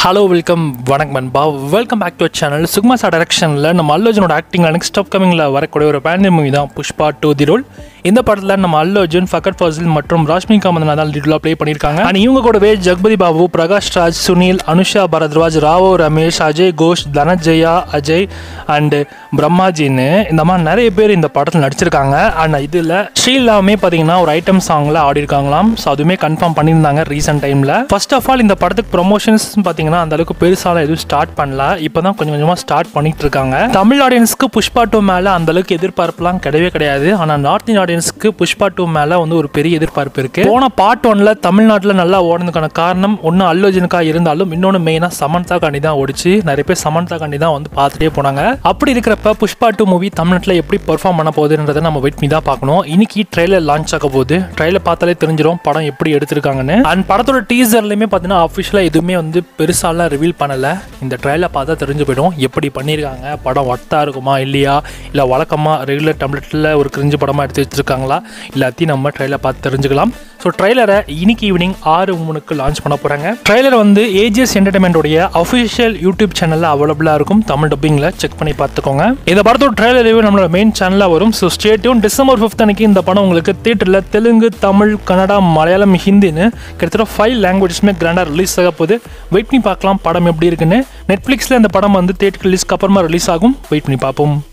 hello welcome வணக்கம் நண்பா welcome back to channel Sukumar sir டைரக்ஷனில் நம்ம அல்லு அர்ஜுனோட ஆக்டிங்கில் நெக்ஸ்ட் அப்கமிங்கில் வரக்கூடிய ஒரு பேண்டர் மூவி தான் புஷ்பா டூ தி ரோல் இந்த படத்தில் நம்ம அல்லு அர்ஜுன் ஃபகத் ஃபாசில் மற்றும் ராஷ்மிகா மந்தனா தான் லீடலாக ப்ளே பண்ணியிருக்காங்க அண்ட் இவங்க கூடவே ஜெகபதி பாபு பிரகாஷ் ராஜ் சுனில் அனுஷா பரத்வாஜ் ராவோ ரமேஷ் அஜய் கோஷ் தனஜெயா அஜய் அண்டு பிரம்மாஜின்னு இந்த மாதிரி நிறைய பேர் இந்த படத்தில் நடிச்சிருக்காங்க அண்ட் இதில் ஸ்ரீலாமே பார்த்தீங்கன்னா ஒரு ஐட்டம் சாங்கில் ஆடி இருக்காங்களாம் ஸோ அதுவுமே கன்ஃபார்ம் பண்ணியிருந்தாங்க ரீசெண்ட் டைமில் ஃபர்ஸ்ட் ஆஃப் ஆல் இந்த படத்துக்கு ப்ரொமோஷன்ஸ் பார்த்தீங்கன்னா அந்த அளவுக்கு பெருசால எதுவும் ஸ்டார்ட் பண்ணல இப்போ தான் கொஞ்சம் கொஞ்சமாக ஸ்டார்ட் பண்ணிட்டு இருக்காங்க தமிழ் ஆடியன்ஸ்க்கு புஷ்பா டூ மேலே அந்த அளவுக்கு எதிர்பார்ப்புலாம் கிடையவே கிடையாது ஆனால் நார்த் இந்தியன் ஆடியன்ஸ்க்கு புஷ்பா டூ மேலே வந்து ஒரு பெரிய எதிர்பார்ப்பு இருக்கு போன பார்ட் ஒன்ல தமிழ்நாட்டில் நல்லா ஓடுனதுக்கான காரணம் ஒன்று அல்லோஜனுக்கா இருந்தாலும் இன்னொன்று மெயினாக சமந்தா காண்டி தான் ஓடிச்சு நிறைய பேர் சமந்தா காண்டி தான் வந்து பார்த்துட்டே போனாங்க அப்படி இருக்கிறப்ப புஷ்பா டூ மூவி தமிழ்நாட்டில் எப்படி பெர்ஃபார்ம் பண்ண போகுதுன்றதை நம்ம வெயிட் பண்ணி தான் பார்க்கணும் இன்னைக்கு ட்ரெயிலர் லான்ச் ஆக போகுது ட்ரெயிலர் பார்த்தாலே தெரிஞ்சிடும் படம் எப்படி எடுத்திருக்காங்கன்னு அண்ட் படத்தோட டீசர்லையுமே பார்த்தீங்கன்னா அஃபிஷியலாக எதுவுமே வந்து பெருசாலாம் ரிவீல் பண்ணலை இந்த ட்ரெயிலர் பார்த்தா தெரிஞ்சு போயிடும் எப்படி பண்ணியிருக்காங்க படம் ஒர்த்தாக இருக்குமா இல்லையா இல்லை வழக்கமாக ரெகுலர் டம்ளெட்டில் ஒரு கிரிஞ்சு படமாக எடுத்து வச்சிருக்காங்களா எல்லாத்தையும் நம்ம ட்ரெயிலர் பார்த்து தெரிஞ்சுக்கலாம் ஸோ ட்ரெய்லரை இன்னைக்கு ஈவினிங் ஆறு மூணுக்கு லான்ச் பண்ண போகிறாங்க ட்ரெய்லர் வந்து ஏஜிஎஸ் என்டர்டைன்மெண்ட்டோடைய அஃபிஷியல் யூடியூப் சேனலில் அவைலபிளாக இருக்கும் தமிழ் டப்பிங்கில் செக் பண்ணி பார்த்துக்கோங்க இந்த படத்தோட ட்ரெய்லர் ரிவ்யூ நம்மளோட மெயின் சேனலில் வரும் ஸோ ஸ்டேட்யூன் டிசம்பர் ஃபிஃப்த் அன்னைக்கு இந்த படம் உங்களுக்கு தேட்டரில் தெலுங்கு தமிழ் கன்னடா மலையாளம் ஹிந்தின்னு கிட்டத்தட்ட ஃபைவ் லாங்குவேஜஸ்மே கிராண்டாக ரிலீஸ் ஆக போகுது வெயிட் பண்ணி பார்க்கலாம் படம் எப்படி இருக்குன்னு நெட்ஃப்ளிக்ஸில் இந்த படம் வந்து தேட்டர் ரிலீஸ்க்கு அப்புறமா ரிலீஸ் ஆகும் வெயிட் பண்ணி பார்ப்போம்